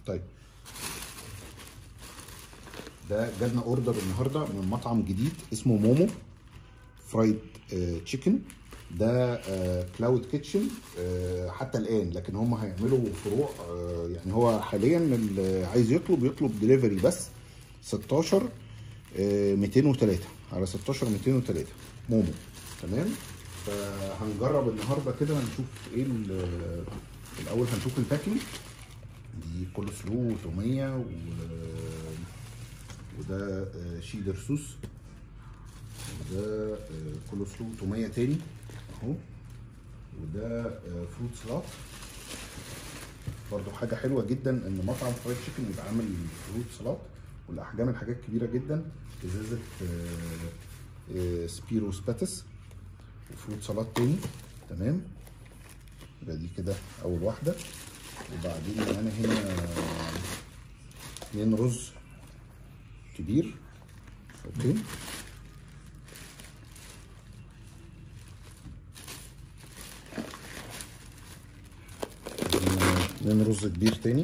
طيب ده جالنا اوردر النهارده من مطعم جديد اسمه مومو فرايد آه، تشيكن ده آه، كلاود كيتشن آه، حتى الان لكن هم هيعملوا فروع آه، يعني هو حاليا اللي عايز يطلب يطلب دليفري بس 16 آه، 203 على 16 203 مومو تمام فهنجرب النهارده كده هنشوف ايه ال- الاول هنشوف الباكينج دي كول سلو وتوميه و... وده آه، شيدر سوس وده آه، كول سلو توميه تاني اهو وده آه، فروت سلات برضو حاجه حلوه جدا ان مطعم فرايد تشيكن يبقى عامل فروت سلات والاحجام الحاجات كبيره جدا ازازه آه، آه، سبيرو سباتس وفروت سلات تاني تمام يبقى دي كده اول واحده وبعدين معانا هنا اتنين رز كبير اوكي اتنين رز كبير تاني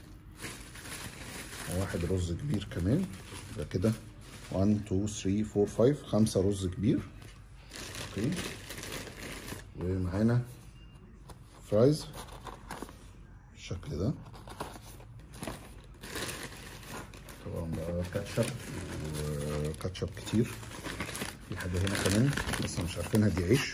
وواحد رز كبير كمان يبقى كده 1 2 3 4 5 خمسة رز كبير اوكي ومعانا فرايز بالشكل ده طبعا بقى كاتشب وكاتشب كتير في حاجة هنا كمان بس مش عارفينها دي عيش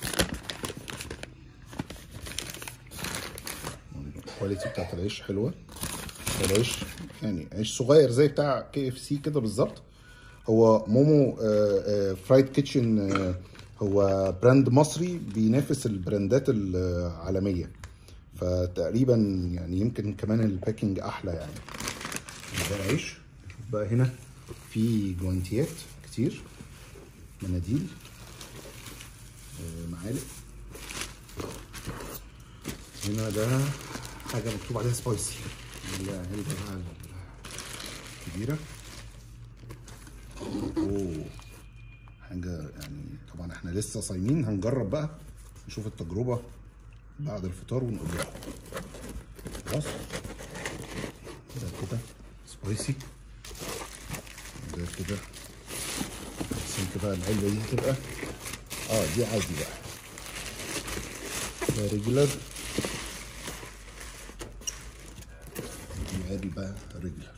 الكواليتي بتاعت العيش حلوة العيش يعني عيش صغير زي بتاع كي اف سي كده بالظبط هو مومو آه، آه، فرايد كيتشن آه، هو براند مصري بينافس البراندات العالمية فتقريبا يعني يمكن كمان الباكينج احلى يعني ده العيش شوف بقى هنا في جوانتيات كتير مناديل آه، معالق هنا ده حاجه مكتوب عليها سبايسي اللي هي علبه بقى كبيره اوه حاجه يعني طبعا احنا لسه صايمين هنجرب بقى نشوف التجربه بعد الفطار ونقول لكم خلاص ده كده سبايسي ده كده عشان كده العلبه دي هتبقى اه دي عادي بقى ده ريجولار دي علبه ريجولار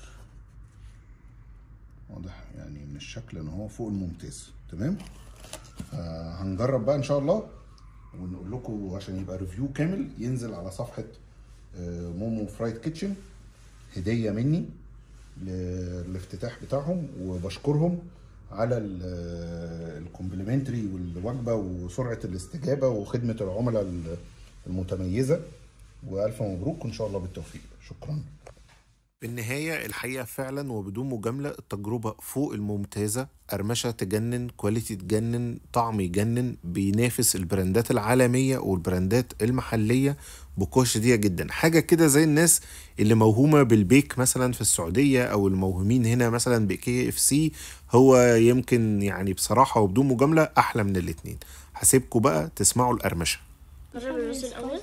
واضح يعني من الشكل ان هو فوق الممتاز تمام آه هنجرب بقى ان شاء الله ونقول لكم عشان يبقى ريفيو كامل ينزل على صفحه آه مومو فرايد كيتشن هديه مني ل- الافتتاح بتاعهم وبشكرهم على ال- الكومبلمنتري والوجبه وسرعه الاستجابه وخدمه العملاء ال- المتميزه والف مبروك وان شاء الله بالتوفيق شكرا في النهاية الحقيقة فعلا وبدون مجاملة التجربة فوق الممتازة قرمشة تجنن كواليتي تجنن طعم يجنن بينافس البراندات العالمية والبراندات المحلية بقوة شديدة جدا حاجة كده زي الناس اللي موهومة بالبيك مثلا في السعودية أو الموهومين هنا مثلا بكي اف سي هو يمكن يعني بصراحة وبدون مجاملة أحلى من الاتنين هسيبكم بقى تسمعوا القرمشة جرب الرز الأول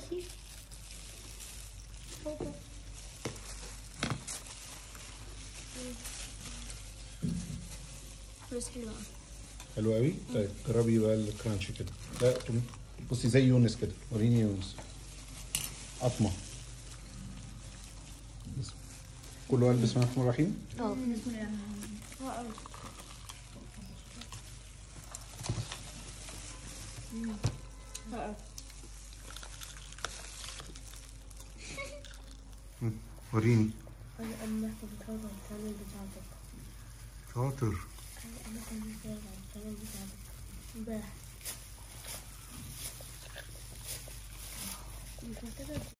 رز حلو أوي. حلو قوي طيب جربي بقى الكرانشي كده لا تقومي بصي زي يونس كده وريني يونس قطمه بس. كله قال بسم الله الرحمن الرحيم اه وريني أنا أما بتفرج على الشانل بتاعتك شاطر أنا كنت بتفرج على الشانل بتاعتك امبارح مش محتاجة